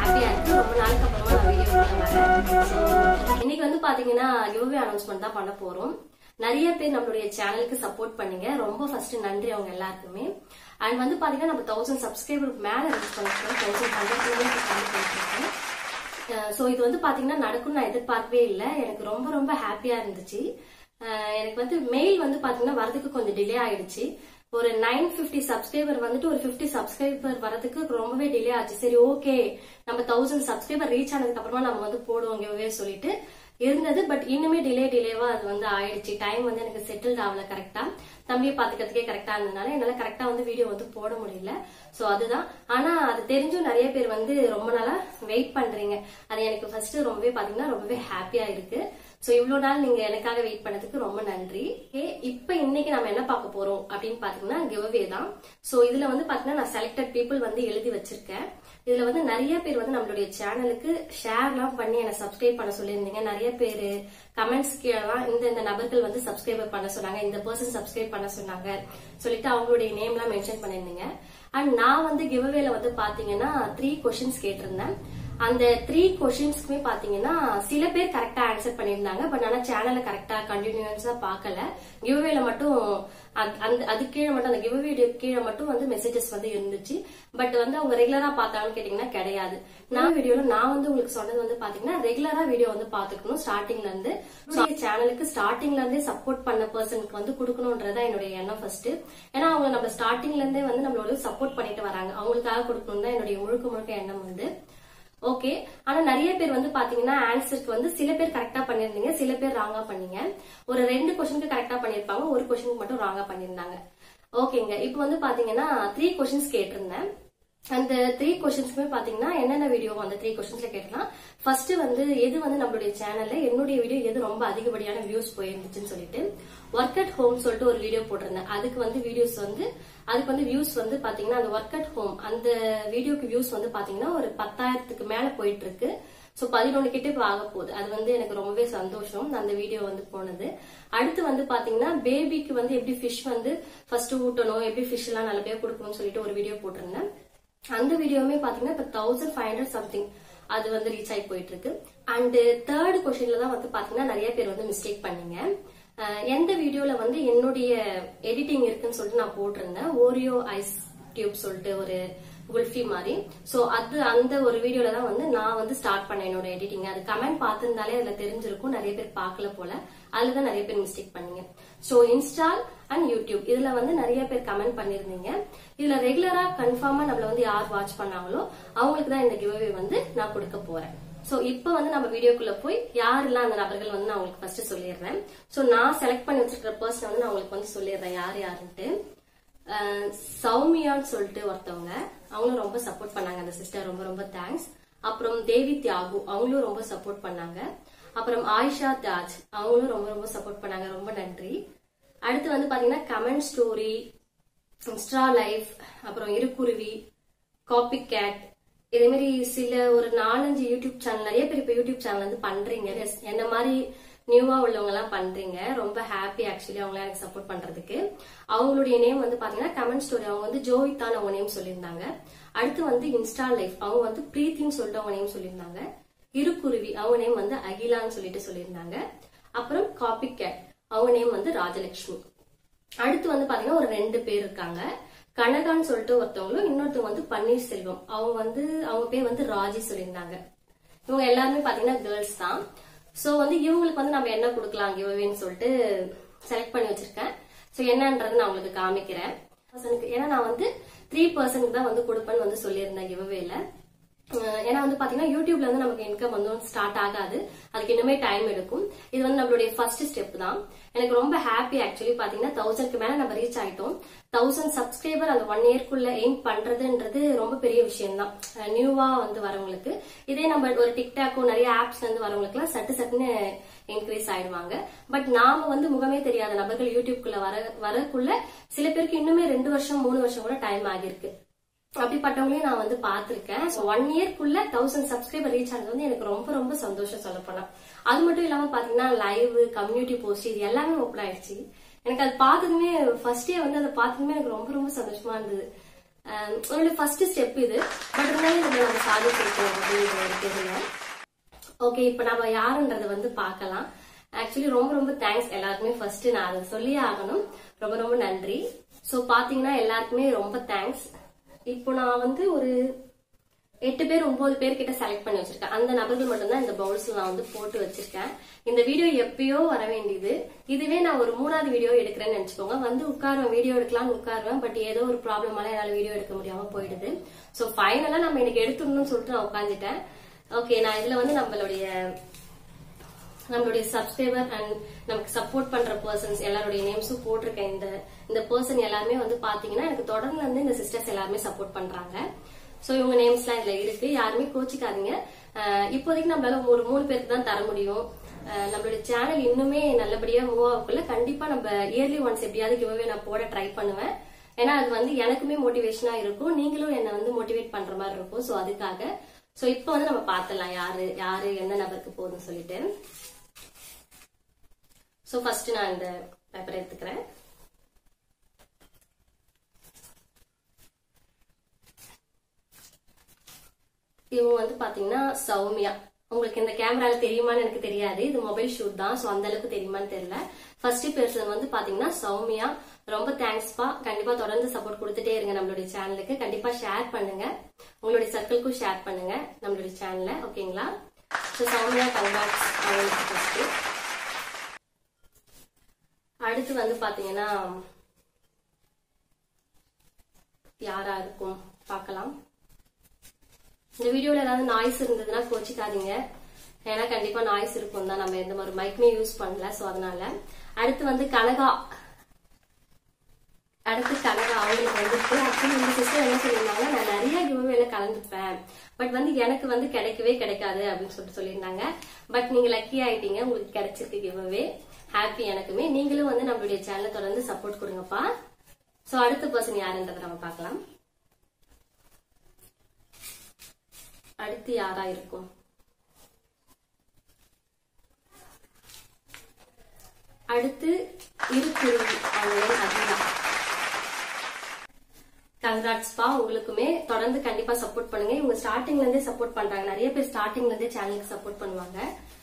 ஹாப்பியா இருக்கு ரொம்ப நாளுக்கு அப்புறமா நான் வீடியோ வரேன் ஸோ இன்னைக்கு வந்து பாத்தீங்கன்னா கிவ்வே அனௌன்ஸ்மெண்ட் தான் பண்ண போறோம் நிறைய பேர் நம்மளுடைய சேனலுக்கு சப்போர்ட் பண்ணீங்க ரொம்ப ஃபர்ஸ்ட் நன்றி அவங்க எல்லாருக்குமே அண்ட் வந்து பாத்தீங்கன்னா நம்ம தௌசண்ட் சப்ஸ்கிரைபருக்கு மேல ரீச் பண்ணிருக்கோம் தௌசண்ட் ஹண்ட்ரட் ஸோ இது வந்து பாத்தீங்கன்னா நடக்கும்னு நான் எதிர்பார்க்கவே இல்லை எனக்கு ரொம்ப ரொம்ப ஹாப்பியா இருந்துச்சு அஹ் எனக்கு வந்து மெயில் வந்து பாத்தீங்கன்னா வரதுக்கு கொஞ்சம் டிலே ஆயிடுச்சு ஒரு நைன் பிப்டி சப்ஸ்கிரைபர் வந்துட்டு ஒரு பிப்டி சப்ஸ்கிரைபர் வரதுக்கு ரொம்பவே டிலே ஆச்சு சரி ஓகே நம்ம தௌசண்ட் சப்ஸ்கிரைபர் ரீச் ஆனதுக்கு அப்புறமா நம்ம வந்து போடுவோம் giveaway சொல்லிட்டு இருந்தது பட் இன்னுமே டிலே டிலேவா அது வந்து ஆயிடுச்சு டைம் வந்து எனக்கு செட்டில்ட் ஆகல கரெக்டா தம்பியை பாத்துக்கிறதுக்கே கரெக்டா இருந்ததுனால என்னால கரெக்டா வந்து வீடியோ வந்து போட முடியல சோ அதுதான் ஆனா அது தெரிஞ்சும் நிறைய பேர் வந்து ரொம்ப நாளா வெயிட் பண்றீங்க அது எனக்கு ஃபர்ஸ்ட் ரொம்பவே பாத்தீங்கன்னா ரொம்பவே ஹாப்பியா இருக்கு சோ இவ்வளவு நாள் நீங்க எனக்காக வெயிட் பண்ணதுக்கு ரொம்ப நன்றி ஏ இப்ப இன்னைக்கு நம்ம என்ன பார்க்க போறோம் அப்படின்னு பாத்தீங்கன்னா கிவ்அவே தான் சோ இதுல வந்து பாத்தீங்கன்னா நான் செலக்டட் பீப்புள் வந்து எழுதி வச்சிருக்கேன் இதுல வந்து நிறைய பேர் வந்து நம்மளுடைய சேனலுக்கு ஷேர்லாம் பண்ணி என்ன சப்ஸ்கிரைப் பண்ண சொல்லியிருந்தீங்க நிறைய பேர் கமெண்ட்ஸ் கீழலாம் இந்த இந்த நபர்கள் வந்து சப்ஸ்கிரைபர் பண்ண சொன்னாங்க இந்த பர்சன் சப்ஸ்கிரைப் பண்ண சொன்னாங்க சொல்லிட்டு அவங்களுடைய நேம்லாம் மென்ஷன் பண்ணியிருந்தீங்க அண்ட் நான் வந்து கிவ்அவேல வந்து பாத்தீங்கன்னா த்ரீ கொஸ்டின்ஸ் கேட்டிருந்தேன் அந்த த்ரீ கொஸ்டின்ஸ்க்குமே பாத்தீங்கன்னா சில பேர் கரெக்டா ஆன்சர் பண்ணியிருந்தாங்க பட் ஆனா சேனல்ல கரெக்டா கண்டினியூஸா பார்க்கல கிவ்வேல மட்டும் அது- அந்த அது கீழே மட்டும் அந்த கிவ்வே கீழே மட்டும் வந்து மெசேஜஸ் வந்து இருந்துச்சு பட் வந்து அவங்க ரெகுலரா பார்த்தாங்கன்னு கேட்டீங்கன்னா கிடையாது நான் வீடியோல நான் வந்து உங்களுக்கு சொன்னது வந்து பாத்தீங்கன்னா ரெகுலரா வீடியோ வந்து பாத்துக்கணும் ஸ்டார்டிங்ல இருந்து சேனலுக்கு ஸ்டார்டிங்ல இருந்தே சப்போர்ட் பண்ண பர்சனுக்கு வந்து கொடுக்கணும்ன்றதா என்னுடைய எண்ணம் ஃபர்ஸ்ட் ஏன்னா அவங்க நம்ம ஸ்டார்டிங்ல இருந்தே வந்து நம்மளோட சப்போர்ட் பண்ணிட்டு வராங்க அவங்களுக்காக கொடுக்கணும் தான் என்னுடைய முழுக்க முழுக்க எண்ணம் வந்து ஓகே ஆனா நிறைய பேர் வந்து பாத்தீங்கன்னா ஆன்சருக்கு வந்து சில பேர் கரெக்டா பண்ணிருந்தீங்க சில பேர் ராங்கா பண்ணீங்க ஒரு ரெண்டு கொஸ்டினுக்கு கரெக்டா பண்ணிருப்பாங்க ஒரு கொஸ்டினுக்கு மட்டும் ராங்கா பண்ணிருந்தாங்க ஓகேங்க இப்போ வந்து பாத்தீங்கன்னா த்ரீ கொஸ்டின்ஸ் கேட்டிருந்தேன் அந்த த்ரீ கொஸ்டின்ஸ்க்குமே பாத்தீங்கன்னா என்னென்ன வீடியோ அந்த த்ரீ கொஸ்டின்ஸ்ல கேட்டலாம் ஃபர்ஸ்ட் வந்து எது வந்து நம்மளுடைய சேனல்ல என்னுடைய வீடியோ எது ரொம்ப அதிகப்படியான வியூஸ் போயிருந்துச்சுன்னு சொல்லிட்டு ஒர்க் அட் ஹோம் சொல்லிட்டு ஒரு வீடியோ போட்டிருந்தேன் அதுக்கு வந்து வீடியோஸ் வந்து அதுக்கு வந்து வியூஸ் வந்து பாத்தீங்கன்னா அந்த ஒர்க் அட் ஹோம் அந்த வீடியோக்கு வியூஸ் வந்து பாத்தீங்கன்னா ஒரு பத்தாயிரத்துக்கு மேல போயிட்டு இருக்கு சோ பதினொன்னு கிட்ட இப்ப ஆக போகுது அது வந்து எனக்கு ரொம்பவே சந்தோஷம் அந்த வீடியோ வந்து போனது அடுத்து வந்து பாத்தீங்கன்னா பேபிக்கு வந்து எப்படி ஃபிஷ் வந்து ஃபர்ஸ்ட் ஊட்டணும் எப்படி ஃபிஷ் எல்லாம் நல்லபடியா கொடுக்கணும்னு சொல்லிட்டு ஒரு வீடியோ போட்டிருந்தேன் அந்த வீடியோவுமே பாத்தீங்கன்னா இப்ப தௌசண்ட் ஃபைவ் ஹண்ட்ரட் சம்திங் அது வந்து ரீச் ஆகி போயிட்டு இருக்கு அண்ட் தேர்ட் கொஸ்டின்ல தான் வந்து பாத்தீங்கன்னா நிறைய பேர் வந்து மிஸ்டேக் பண்ணீங்க அஹ் எந்த வீடியோல வந்து என்னுடைய எடிட்டிங் இருக்குன்னு சொல்லிட்டு நான் போட்டிருந்தேன் ஓரியோ ஐஸ் டியூப் சொல்லிட்டு ஒரு குல்ஃபி மாதிரி சோ அது அந்த ஒரு வீடியோல தான் வந்து நான் வந்து ஸ்டார்ட் பண்ணேன் என்னோட எடிட்டிங் அது கமெண்ட் பார்த்திருந்தாலே அதுல தெரிஞ்சிருக்கும் நிறைய பேர் பார்க்கல போல அதுல தான் நிறைய பேர் மிஸ்டேக் பண்ணீங்க சோ இன்ஸ்டால் அண்ட் யூடியூப் இதுல வந்து நிறைய பேர் கமெண்ட் பண்ணிருந்தீங்க இதுல ரெகுலரா கன்ஃபார்மா நம்மள வந்து யார் வாட்ச் பண்ணாங்களோ அவங்களுக்கு தான் இந்த கிவ்அவே வந்து நான் கொடுக்க போறேன் சோ இப்போ வந்து நம்ம வீடியோக்குள்ள போய் யாரெல்லாம் அந்த நபர்கள் வந்து நான் உங்களுக்கு ஃபர்ஸ்ட் சொல்லிடுறேன் சோ நான் செலக்ட் பண்ணி வச்சிருக்கிற பர்சன் வந்து நான் உங்களுக்கு வந்து சொல்லிடுறேன் யார் யாருன்ட்டு அஹ் சௌமியான்னு சொல்லிட்டு ஒருத்தவங்க அவங்களும் ரொம்ப சப்போர்ட் பண்ணாங்க அந்த சிஸ்டர் ரொம்ப ரொம்ப தேங்க்ஸ் அப்புறம் தேவி தியாகு அவங்களும் ரொம்ப சப்போர்ட் பண்ணாங்க அப்புறம் ஆயிஷா தாஜ் அவங்களும் ரொம்ப ரொம்ப சப்போர்ட் பண்ணாங்க ரொம்ப நன்றி அடுத்து வந்து பாத்தீங்கன்னா கமெண்ட் ஸ்டோரி இன்ஸ்டா லைஃப் அப்புறம் இருக்குருவி காப்பி கேட் இதே மாதிரி சில ஒரு நாலஞ்சு யூடியூப் சேனல் நிறைய பேர் இப்ப யூடியூப் சேனல் வந்து பண்றீங்க Yes, என்ன மாதிரி நியூவா உள்ளவங்க எல்லாம் பண்றீங்க ரொம்ப ஹாப்பி ஆக்சுவலி அவங்க எனக்கு சப்போர்ட் பண்றதுக்கு அவங்களுடைய நேம் வந்து பாத்தீங்கன்னா கமெண்ட் ஸ்டோரி அவங்க வந்து ஜோவித்தான் அவங்க நேம் சொல்லியிருந்தாங்க அடுத்து வந்து இன்ஸ்டா லைஃப் அவங்க வந்து பிரீத்தின்னு சொல்லிட்டு அவங்க நேம் சொல்லியிருந்தாங்க இருக்குருவி அவங்க நேம் வந்து அகிலான்னு சொல்லிட்டு சொல்லியிருந்தாங்க அப்புறம் காப்பி கேட் அவங்க நேம் வந்து ராஜலட்சுமி அடுத்து வந்து பாத்தீங்கன்னா ஒரு ரெண்டு பேர் இருக்காங்க கனகான்னு சொல்லிட்டு ஒருத்தவங்களும் இன்னொருத்தவங்க வந்து பன்னீர்செல்வம் அவங்க வந்து அவங்க பேர் வந்து ராஜி சொல்லியிருந்தாங்க இவங்க எல்லாருமே பாத்தீங்கன்னா கேர்ள்ஸ் தான் சோ வந்து இவங்களுக்கு வந்து நம்ம என்ன கொடுக்கலாம் கிவ்அவேன்னு சொல்லிட்டு செலக்ட் பண்ணி வச்சிருக்கேன் சோ என்னன்றது நான் உங்களுக்கு காமிக்கிறேன் பர்சனுக்கு ஏன்னா நான் வந்து த்ரீ பர்சனுக்கு தான் வந்து கொடுப்பேன்னு வந்து சொல்லியிருந்தேன் கிவ்அவேல அஹ் ஏன்னா வந்து பாத்தீங்கன்னா யூடியூப்ல வந்து நமக்கு இன்கம் வந்து ஸ்டார்ட் ஆகாது அதுக்கு இன்னுமே டைம் எடுக்கும் இது வந்து நம்மளுடைய ஃபர்ஸ்ட் ஸ்டெப் தான் எனக்கு ரொம்ப ஹாப்பி ஆக்சுவலி பாத்தீங்கன்னா தௌசண்ட்க்கு மேல நம்ம ரீச் ஆயிட்டோம் தௌசண்ட் சப்ஸ்கிரைபர் அந்த ஒன் இயர்க்குள்ள எய்ம் பண்றதுன்றது ரொம்ப பெரிய விஷயம் தான் நியூவா வந்து வரவங்களுக்கு இதே நம்ம ஒரு டிக்டாக்கோ நிறைய ஆப்ஸ்ல இருந்து வரவங்களுக்கு எல்லாம் சட்டு சட்டுன்னு இன்க்ரீஸ் ஆயிடுவாங்க பட் நாம வந்து முகமே தெரியாத நபர்கள் யூடியூப்குள்ள வர வரக்குள்ள சில பேருக்கு இன்னுமே ரெண்டு வருஷம் மூணு வருஷம் கூட டைம் ஆகிருக்கு அப்படிப்பட்டவங்களையும் நான் வந்து பார்த்திருக்கேன் ஒன் இயர்க்குள்ள தௌசண்ட் சப்ஸ்கிரைபர் ரீச் ஆனது வந்து எனக்கு ரொம்ப ரொம்ப சந்தோஷம் சொல்ல போனா அது மட்டும் இல்லாம பாத்தீங்கன்னா லைவ் கம்யூனிட்டி போஸ்ட் இது எல்லாமே ஓப்பன் ஆயிடுச்சு எனக்கு அது பார்த்ததுமே ஃபர்ஸ்ட் டே வந்து அதை பார்த்ததுமே எனக்கு ரொம்ப ரொம்ப சந்தோஷமா இருந்தது அஹ் உங்களுடைய ஃபர்ஸ்ட் ஸ்டெப் இது பட் இருந்தாலும் இதுல நம்ம சாதிச்சிருக்கோம் அப்படின்ற ஒரு தெரியல ஓகே இப்ப நம்ம யாருன்றத வந்து பார்க்கலாம் ஆக்சுவலி ரொம்ப ரொம்ப தேங்க்ஸ் எல்லாருக்குமே ஃபர்ஸ்ட் நான் அதை சொல்லியே ஆகணும் ரொம்ப ரொம்ப நன்றி சோ பாத்தீங்கன்னா எல்லாருக்குமே ரொம்ப தேங்க்ஸ் இப்போ நான் வந்து ஒரு எட்டு பேர் ஒன்பது பேர் கிட்ட செலக்ட் பண்ணி வச்சிருக்கேன் அந்த நபர்கள் மட்டும்தான் இந்த பவுல்ஸ் நான் வந்து போட்டு வச்சிருக்கேன் இந்த வீடியோ எப்பயோ வர வேண்டியது இதுவே நான் ஒரு மூணாவது வீடியோ எடுக்கிறேன்னு நினைச்சுக்கோங்க வந்து உட்காருவேன் வீடியோ எடுக்கலாம்னு உட்காருவேன் பட் ஏதோ ஒரு ப்ராப்ளமால என்னால வீடியோ எடுக்க முடியாம போயிடுது சோ ஃபைனலா நம்ம இன்னைக்கு எடுத்துடணும்னு சொல்லிட்டு நான் உட்காந்துட்டேன் ஓகே நான் இதுல வந்து நம்மளுடைய நம்மளுடைய சப்ஸ்கிரைபர் அண்ட் நமக்கு சப்போர்ட் பண்ற பர்சன்ஸ் எல்லாருடைய நேம்ஸும் போட்டிருக்கேன் இந்த இந்த பர்சன் எல்லாருமே வந்து பாத்தீங்கன்னா எனக்கு தொடர்ந்து வந்து இந்த சிஸ்டர்ஸ் எல்லாருமே சப்போர்ட் பண்றாங்க சோ இவங்க நேம்ஸ் எல்லாம் இதுல இருக்கு யாருமே கோச்சிக்காதீங்க அஹ் இப்போதைக்கு நம்மளால ஒரு மூணு பேருக்கு தான் தர முடியும் அஹ் நம்மளுடைய சேனல் இன்னுமே நல்லபடியா மூவ் ஆகக்குள்ள கண்டிப்பா நம்ம இயர்லி ஒன்ஸ் எப்படியாவது கிவ்வே நான் போட ட்ரை பண்ணுவேன் ஏன்னா அது வந்து எனக்குமே மோட்டிவேஷனா இருக்கும் நீங்களும் என்ன வந்து மோட்டிவேட் பண்ற மாதிரி இருக்கும் சோ அதுக்காக சோ இப்போ வந்து நம்ம பார்த்தலாம் யாரு யாரு எந்த நபருக்கு போகுதுன்னு சொல்லிட்டு சோ ஃபர்ஸ்ட் நான் இந்த பேப்பர் எடுத்துக்கிறேன் இவங்க வந்து பாத்தீங்கன்னா சௌமியா உங்களுக்கு இந்த கேமரால தெரியுமான்னு எனக்கு தெரியாது இது மொபைல் ஷூட் தான் சோ அந்த அளவுக்கு தெரியுமான்னு தெரியல ஃபர்ஸ்ட் பர்சன் வந்து பாத்தீங்கன்னா சௌமியா ரொம்ப தேங்க்ஸ்பா கண்டிப்பா தொடர்ந்து சப்போர்ட் கொடுத்துட்டே இருங்க நம்மளுடைய சேனலுக்கு கண்டிப்பா ஷேர் பண்ணுங்க உங்களுடைய சர்க்கிள்க்கும் ஷேர் பண்ணுங்க நம்மளுடைய சேனல்ல ஓகேங்களா ஸோ சௌமியா கங்காட்ஸ் அவங்களுக்கு ஃபர்ஸ்ட் அடுத்து வந்து பாத்தீங்கன்னா யாரா இருக்கும் பார்க்கலாம் இந்த வீடியோல ஏதாவது நாய்ஸ் இருந்ததுன்னா கோச்சிக்காதீங்க ஏன்னா கண்டிப்பா நாய்ஸ் இருக்கும் தான் நம்ம எந்த மாதிரி மைக்குமே யூஸ் பண்ணல சோ அதனால அடுத்து வந்து கனகா அடுத்து கனகா அவங்களுக்கு வந்துட்டு ஆக்சுவலி இந்த சிஸ்டர் என்ன சொல்லியிருந்தாங்க நான் நிறைய கிவ்வேல கலந்துப்பேன் பட் வந்து எனக்கு வந்து கிடைக்கவே கிடைக்காது அப்படின்னு சொல்லிட்டு சொல்லியிருந்தாங்க பட் நீங்க லக்கி ஆயிட்டீங்க உங்களுக்கு கிடைச்சிருக்கு கிவ்வே ஹாப்பி எனக்குமே நீங்களும் வந்து நம்மளுடைய சேனலை தொடர்ந்து சப்போர்ட் கொடுங்கப்பா சோ அடுத்த பர்சன் யாருன்றதை நம்ம பார்க்கலாம் அடுத்து யாரா இருக்கும் அடுத்து இருக்குருவி அவங்க அதிகா கங்க்ராட்ஸ்பா உங்களுக்குமே தொடர்ந்து கண்டிப்பா சப்போர்ட் பண்ணுங்க இவங்க ஸ்டார்டிங்ல இருந்தே சப்போர்ட் பண்றாங்க நிறைய பேர் ஸ்டார்டிங்ல இருந்தே சேனலுக்கு சப்போர்ட் பண்ணுவாங்க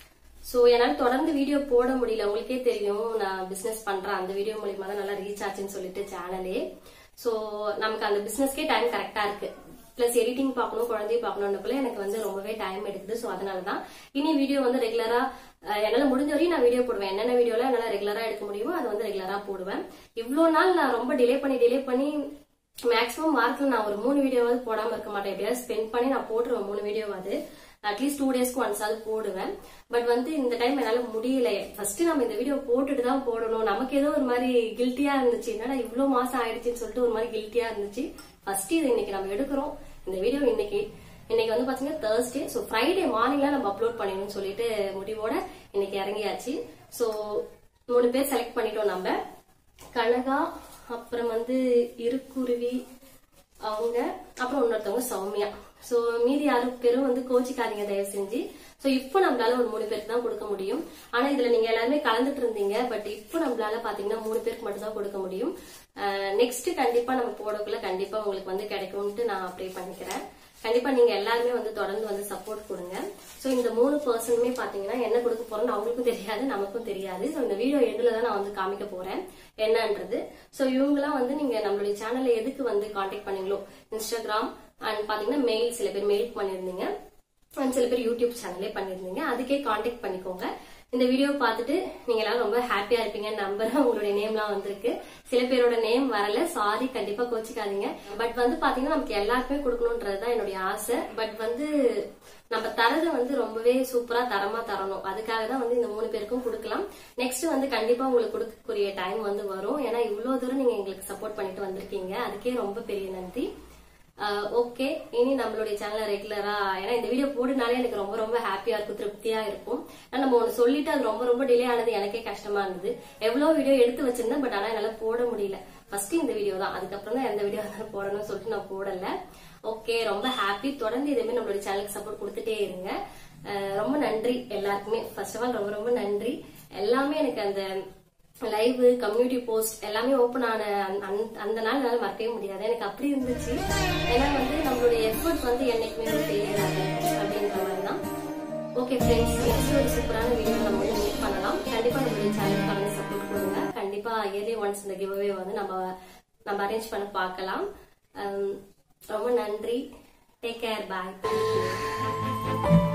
சோ என்னால தொடர்ந்து வீடியோ போட முடியல உங்களுக்கே தெரியும் நான் பிசினஸ் பண்றேன் அந்த வீடியோ மூலியமா தான் நல்லா ரீச் ஆச்சுன்னு சொல்லிட்டு சேனலே சோ நமக்கு அந்த பிசினஸ்க்கே டைம் கரெக்டா இருக்கு பிளஸ் எடிட்டிங் பார்க்கணும் குழந்தைய பார்க்கணும்னுக்குள்ள எனக்கு வந்து ரொம்பவே டைம் எடுக்குது சோ அதனாலதான் இனி வீடியோ வந்து ரெகுலரா என்னால முடிஞ்ச வரையும் நான் வீடியோ போடுவேன் என்னென்ன வீடியோல என்னால ரெகுலரா எடுக்க முடியுமோ அதை வந்து ரெகுலரா போடுவேன் இவ்வளவு நாள் நான் ரொம்ப டிலே பண்ணி டிலே பண்ணி மேக்ஸிமம் வாரத்துல நான் ஒரு மூணு வீடியோவாவது போடாம இருக்க மாட்டேன் எப்படியாவது ஸ்பெண்ட் பண்ணி நான் போட்டுருவேன் மூணு வீடியோவாது அட்லீஸ்ட் டூ டேஸ்க்கு ஒன்ஸ் ஆகுது போடுவேன் பட் வந்து இந்த டைம் என்னால முடியல ஃபர்ஸ்ட் நம்ம இந்த வீடியோ போட்டுட்டு தான் போடணும் நமக்கு ஏதோ ஒரு மாதிரி கில்ட்டியா இருந்துச்சு என்னடா இவ்வளவு மாசம் ஆயிடுச்சுன்னு சொல்லிட்டு ஒரு மாதிரி கில்ட்டியா இருந்துச்சு ஃபர்ஸ்ட் இது இன்னைக்கு நம்ம எடுக்கிறோம் இந்த வீடியோ இன்னைக்கு இன்னைக்கு வந்து பாத்தீங்கன்னா தேர்ஸ்டே ஸோ ஃப்ரைடே மார்னிங்ல நம்ம அப்லோட் பண்ணணும்னு சொல்லிட்டு முடிவோட இன்னைக்கு இறங்கியாச்சு ஸோ மூணு பேர் செலக்ட் பண்ணிட்டோம் நம்ம கனகா அப்புறம் வந்து இருக்குருவி அவங்க அப்புறம் இன்னொருத்தவங்க சௌமியா சோ மீதி யாரும் பேரும் வந்து கோச்சிக்காதீங்க தயவு செஞ்சு சோ இப்போ நம்மளால ஒரு மூணு பேருக்கு தான் கொடுக்க முடியும் ஆனா இதுல நீங்க எல்லாருமே கலந்துட்டு இருந்தீங்க பட் இப்போ நம்மளால பாத்தீங்கன்னா மூணு பேருக்கு மட்டும் தான் கொடுக்க முடியும் நெக்ஸ்ட் கண்டிப்பா நம்ம போடக்குள்ள கண்டிப்பா உங்களுக்கு வந்து கிடைக்கும்ட்டு நான் ப்ரே பண்ணிக்கிறேன் கண்டிப்பா நீங்க எல்லாருமே வந்து தொடர்ந்து வந்து சப்போர்ட் கொடுங்க சோ இந்த மூணு பர்சனுமே பாத்தீங்கன்னா என்ன கொடுக்க போறோம்னு அவங்களுக்கும் தெரியாது நமக்கும் தெரியாது சோ இந்த வீடியோ எதுல தான் நான் வந்து காமிக்க போறேன் என்னன்றது சோ இவங்கெல்லாம் வந்து நீங்க நம்மளுடைய சேனல்ல எதுக்கு வந்து காண்டாக்ட் பண்ணீங்களோ இன்ஸ்டாகிராம் அண்ட் பாத்தீங்கன்னா மெயில் சில பேர் மெயில் பண்ணிருந்தீங்க அண்ட் சில பேர் யூடியூப் சேனலே பண்ணிருந்தீங்க அதுக்கே காண்டாக்ட் பண்ணிக்கோங்க இந்த வீடியோ பார்த்துட்டு நீங்க எல்லாரும் ரொம்ப ஹாப்பியா இருப்பீங்க நம்புறேன் உங்களுடைய நேம்லாம் வந்திருக்கு சில பேரோட நேம் வரல சாரி கண்டிப்பா கோச்சிக்காதீங்க பட் வந்து பாத்தீங்கன்னா நமக்கு எல்லாருக்குமே கொடுக்கணும்ன்றதுதான் என்னுடைய ஆசை பட் வந்து நம்ம தரது வந்து ரொம்பவே சூப்பரா தரமா தரணும் அதுக்காக தான் வந்து இந்த மூணு பேருக்கும் கொடுக்கலாம் நெக்ஸ்ட் வந்து கண்டிப்பா உங்களுக்கு கொடுக்கக்கூடிய டைம் வந்து வரும் ஏன்னா இவ்வளவு தூரம் நீங்க எங்களுக்கு சப்போர்ட் பண்ணிட்டு வந்திருக்கீங்க அதுக்கே ரொம்ப பெரிய நன்றி ஓகே இனி நம்மளுடைய சேனலை ரெகுலரா ஏன்னா இந்த வீடியோ போடுனாலே எனக்கு ரொம்ப ரொம்ப ஹாப்பியா இருக்கும் திருப்தியா இருக்கும் ஆனா நம்ம ஒண்ணு சொல்லிட்டு அது ரொம்ப ரொம்ப டிலே ஆனது எனக்கே கஷ்டமா இருந்தது எவ்வளவு வீடியோ எடுத்து வச்சிருந்தேன் பட் ஆனா என்னால போட முடியல ஃபர்ஸ்ட் இந்த வீடியோ தான் அதுக்கப்புறம் தான் எந்த வீடியோ இருந்தாலும் போடணும்னு சொல்லிட்டு நான் போடல ஓகே ரொம்ப ஹாப்பி தொடர்ந்து இதே மாதிரி நம்மளுடைய சேனலுக்கு சப்போர்ட் கொடுத்துட்டே இருங்க அஹ் ரொம்ப நன்றி எல்லாருக்குமே ஃபர்ஸ்ட் ஆஃப் ஆல் ரொம்ப ரொம்ப நன்றி எல்லாமே எனக்கு அந்த லைவ் கம்யூனிட்டி போஸ்ட் எல்லாமே ஓப்பன் ஆன அந்த- அந்த- அந்த நாள் என்னால மறக்கவே முடியாது எனக்கு அப்படி இருந்துச்சு ஏன்னா வந்து நம்மளுடைய எஃபர்ட் வந்து என்னைக்குமே ஒரு ஃபெயிலியர் ஆகாது அப்படின்ற மாதிரி தான் ஓகே ஃப்ரெண்ட்ஸ் நெக்ஸ்ட் ஒரு சூப்பரான வீடியோ நம்ம வந்து மீட் பண்ணலாம் கண்டிப்பா நம்மளுடைய சேனலுக்கு வந்து சப்போர்ட் கொடுங்க கண்டிப்பா இயர்லி ஒன்ஸ் இந்த கிவ்அவே வந்து நம்ம நம்ம அரேஞ்ச் பண்ண பார்க்கலாம் Um, ரொம்ப நன்றி டேக் கேர் பாய் தேங்க்யூ